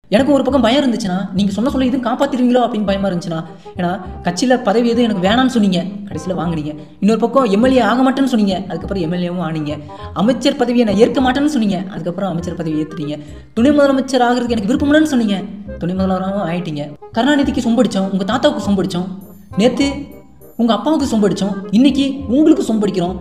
எனக்கு ஒரு பக்கம் பயம் இருந்துச்சுன்னா நீங்கள் சொன்ன சொல்ல இதுவும் காப்பாற்றிடுவீங்களோ அப்படின்னு பயமாக இருந்துச்சுன்னா ஏன்னா கட்சியில் பதவி எதுவும் எனக்கு வேணாம்னு சொன்னீங்க கடைசியில் வாங்குனீங்க இன்னொரு பக்கம் எம்எல்ஏ ஆக மாட்டேன்னு சொன்னீங்க அதுக்கப்புறம் எம்எல்ஏவும் ஆனீங்க அமைச்சர் பதவியை நான் ஏற்க மாட்டேன்னு சொன்னீங்க அதுக்கப்புறம் அமைச்சர் பதவி ஏற்றுட்டீங்க துணை முதலமைச்சர் ஆகிறதுக்கு எனக்கு விருப்பம் இல்லைன்னு சொன்னீங்க துணை முதல்வராகவும் ஆயிட்டீங்க கருணாநிதிக்கு சொம்படிச்சோம் உங்கள் தாத்தாவுக்கு சொம்படிச்சோம் நேற்று உங்கள் அப்பாவுக்கு சொம்படிச்சோம் இன்னைக்கு உங்களுக்கு சொம்படிக்கிறோம்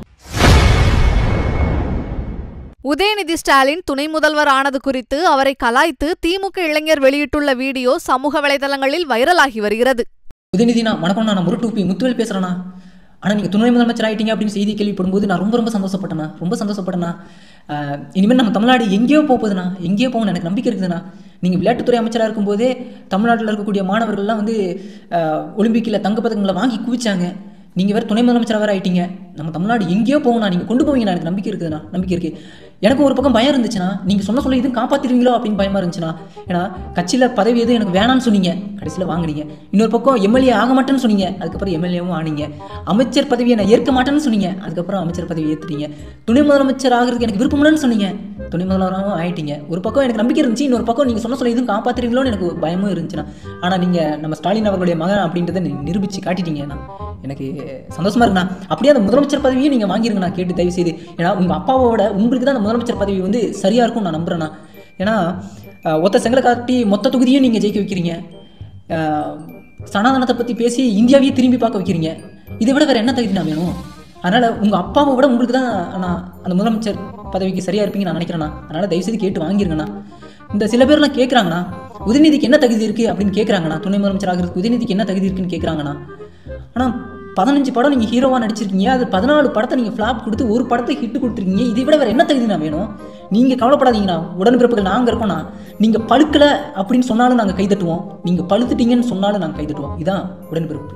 உதயநிதி ஸ்டாலின் துணை முதல்வர் ஆனது குறித்து அவரை கலாய்த்து திமுக இளைஞர் வெளியிட்டுள்ள வீடியோ சமூக வலைதளங்களில் வைரலாகி வருகிறது உதயநிதினா வணக்கம் நான் முருட்டூப்பி முத்துவேல் பேசுகிறேண்ணா ஆனால் நீங்கள் துணை முதலமைச்சர் ஆயிட்டீங்க அப்படின்னு செய்தி கேள்விப்படும்போது நான் ரொம்ப ரொம்ப சந்தோஷப்பட்டேண்ணா ரொம்ப சந்தோஷப்பட்டேண்ணா ஆஹ் இனிமேல் நம்ம தமிழ்நாடு எங்கேயோ போகுதுண்ணா எங்கேயோ போகணும் எனக்கு நம்பிக்கை இருக்குதுண்ணா நீங்கள் விளையாட்டுத்துறை அமைச்சராக இருக்கும்போதே தமிழ்நாட்டில் இருக்கக்கூடிய மாணவர்கள்லாம் வந்து ஆஹ் ஒலிம்பிக்கில் தங்கப்பதக்கங்களை வாங்கி குவிச்சாங்க நீங்கள் வேறு துணை முதலமைச்சராக வேறு ஆயிட்டீங்க நம்ம தமிழ்நாடு எங்கேயோ போகணும் நீங்கள் கொண்டு போவீங்கண்ணா எனக்கு நம்பிக்கை இருக்குதுண்ணா நம்பிக்கை இருக்குது எனக்கு ஒரு பக்கம் பயம் இருந்துச்சுன்னா நீங்கள் சொன்ன சொல்ல இதுவும் காப்பாற்றிடுவீங்களோ அப்படின்னு பயமாக இருந்துச்சுன்னா ஏன்னா கட்சியில் பதவி எதுவும் எனக்கு வேணாம்னு சொன்னீங்க கடைசியில் வாங்குனீங்க இன்னொரு பக்கம் எம்எல்ஏ ஆக மாட்டேன்னு சொன்னீங்க அதுக்கப்புறம் எம்எல்ஏவும் ஆனீங்க அமைச்சர் பதவியை நான் ஏற்க மாட்டேன்னு சொன்னீங்க அதுக்கப்புறம் அமைச்சர் பதவி ஏற்றுட்டீங்க துணை முதலமைச்சர் ஆகிறதுக்கு எனக்கு விருப்பம் இல்லைன்னு சொன்னீங்க துணை முதல்வராகவும் ஆயிட்டீங்க ஒரு பக்கம் எனக்கு நம்பிக்கை இருந்துச்சு இன்னொரு பக்கம் நீங்கள் சொன்ன சொல்ல இதுவும் காப்பாற்றுறீங்களோன்னு எனக்கு பயமும் இருந்துச்சுன்னா ஆனால் நீங்கள் நம்ம ஸ்டாலின் அவர்களுடைய மகன் அப்படின்றத நி- நிரூபிச்சு காட்டிட்டீங்கண்ணா எனக்கு சந்தோஷமா இருக்குண்ணா அப்படியே அந்த முதலமைச்சர் பதவியை நீங்கள் வாங்கிருங்கண்ணா கேட்டு தயவு செய்து ஏன்னா உங்கள் அப்பாவோட உங்களுக்கு தான் அந்த முதலமைச்சர் பதவி வந்து சரியாக இருக்கும் நான் நம்புறேண்ணா ஏன்னா அஹ், ஒத்த செங்கலை காட்டி மொத்த தொகுதியும் நீங்கள் ஜெயிக்க வைக்கிறீங்க அஹ், சனாதனத்தை பற்றி பேசி இந்தியாவையே திரும்பி பார்க்க வைக்கிறீங்க இதை விட வேறு என்ன தகுதி நான் வேணும் அதனால் உங்கள் அப்பாவை விட உங்களுக்கு தான் நான் அந்த முதலமைச்சர் பதவிக்கு சரியாக இருப்பீங்கன்னு நான் நினைக்கிறேண்ணா அதனால் தயவுசெய்து கேட்டு வாங்கிருங்கண்ணா இந்த சில பேர்லாம் கேட்குறாங்கண்ணா உதயநிதிக்கு என்ன தகுதி இருக்குது அப்படின்னு கேட்குறாங்கண்ணா துணை முதலமைச்சர் ஆகிறதுக்கு உதயநிதிக்கு என்ன தகுதி இருக்குன்னு கேட்குறாங்கண்ணா ஆனால் பதினஞ்சு படம் நீங்கள் ஹீரோவாக நடிச்சிருக்கீங்க அது பதினாலு படத்தை நீங்கள் ஃப்ளாப் கொடுத்து ஒரு படத்தை ஹிட் கொடுத்துருக்கீங்க இதை விட வேறு என்ன தகுதி நான் வேணும் நீங்கள் கவலைப்படாதீங்கண்ணா உடன்பிறப்புகள் நாங்கள் இருக்கோம்ண்ணா நீங்கள் பழுக்கலை அப்படின்னு சொன்னாலும் நாங்கள் கைதட்டுவோம் நீங்கள் பழுத்துட்டீங்கன்னு சொன்னாலும் நாங்கள் கைதட்டுவோம் இதான் உடன்பிறப்பு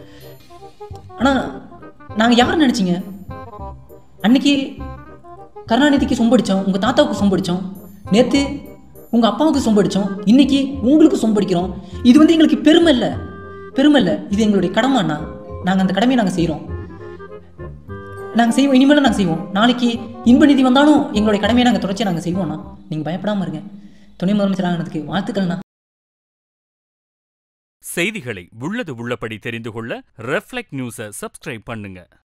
ஆனால் நாங்கள் யார் நினச்சிங்க அன்னைக்கு கருணாநிதிக்கு சொம்படிச்சோம் உங்கள் தாத்தாவுக்கு சொம்படிச்சோம் நேற்று உங்கள் அப்பாவுக்கு சொம்படிச்சோம் இன்னைக்கு உங்களுக்கு சொம்படிக்கிறோம் இது வந்து எங்களுக்கு பெருமை இல்லை பெருமை இல்லை இது எங்களுடைய கடமைண்ணா நாங்கள் அந்த கடமையை நாங்கள் செய்கிறோம் நாங்கள் செய்வோம் இனிமேலும் நாங்கள் செய்வோம் நாளைக்கு இன்ப நிதி வந்தாலும் எங்களுடைய கடமையை நாங்கள் தொடர்ச்சியாக நாங்கள் செய்வோம்ண்ணா நீங்கள் பயப்படாமல் இருங்க துணை முதலமைச்சர் ஆகினதுக்கு வாழ்த்துக்கள்ண்ணா செய்திகளை உள்ளது உள்ளபடி தெரிந்து கொள்ள ரெஃப்ளெக்ட் நியூஸை சப்ஸ்கிரைப் பண்ணுங்க